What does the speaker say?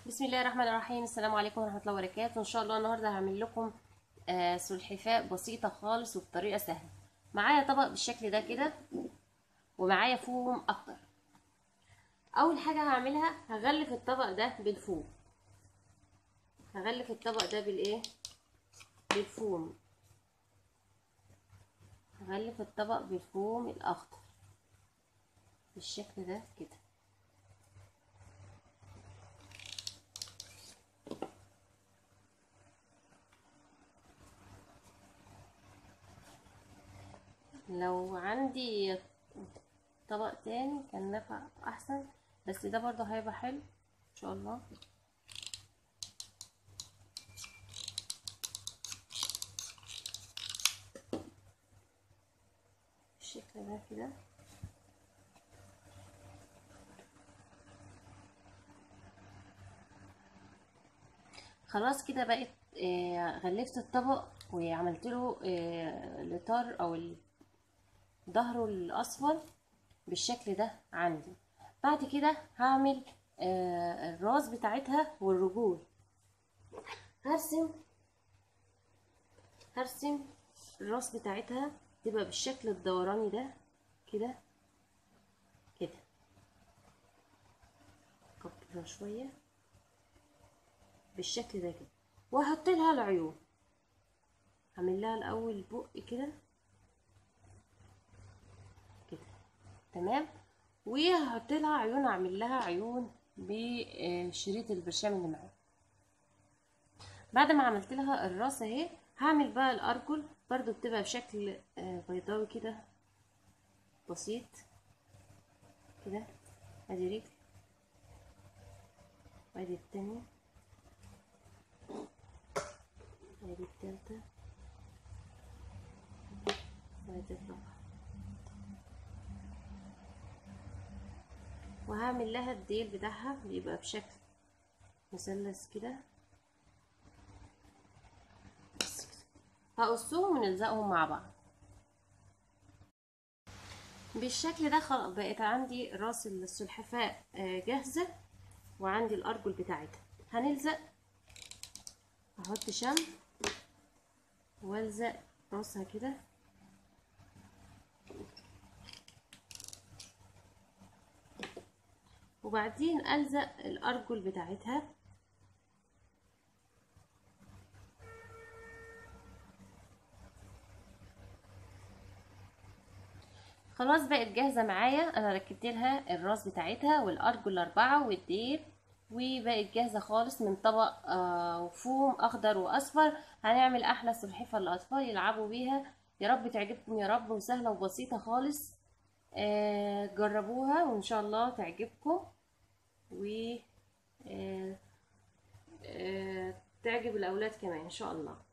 بسم الله الرحمن الرحيم السلام عليكم ورحمة الله وبركاته ان شاء الله النهاردة هعمل لكم آه سلحفاء بسيطة خالص وبطريقة سهلة معايا طبق بالشكل ده كده ومعايا فوم اكتر اول حاجة هعملها هغلف الطبق ده بالفوم هغلف الطبق ده بالايه بالفوم هغلف الطبق بالفوم الاخضر بالشكل ده كده لو عندي طبق تاني كان نفع احسن بس ده برضه هيبقى حلو ان شاء الله بالشكل ده كده خلاص كده بقت آه غلفت الطبق وعملت له آه الاطار او ظهره الاصفر بالشكل ده عندي بعد كده هعمل آه الراس بتاعتها والرجول هرسم هرسم الراس بتاعتها تبقى بالشكل الدوراني ده كده كده كبرها شويه بالشكل ده كده وهحط لها العيون هعمل لها الاول بق كده كده تمام وهحط لها عيون اعمل لها عيون بشريط البرشام اللي معايا بعد ما عملت لها الراس اهي هعمل بقى الارجل برضو بتبقى بشكل بيضاوي كده بسيط كده ادي رجل وادي التانية ادي التالتة وادي الرابعة وهعمل لها الديل بتاعها بيبقى بشكل مثلث كده هقصهم ونلزقهم مع بعض بالشكل ده خلاص بقت عندي راس السلحفاء جاهزة وعندي الأرجل بتاعتها هنلزق احط شمع والزق راسها كده وبعدين الزق الارجل بتاعتها خلاص بقت جاهزه معايا انا ركبت لها الراس بتاعتها والارجل الاربعه والديل وبقت جاهزه خالص من طبق آه فوم اخضر واصفر هنعمل احلى سلحفاه للاطفال يلعبوا بيها يا رب تعجبكم يا رب وسهله وبسيطه خالص آه جربوها وان شاء الله تعجبكم و آه تعجب الاولاد كمان ان شاء الله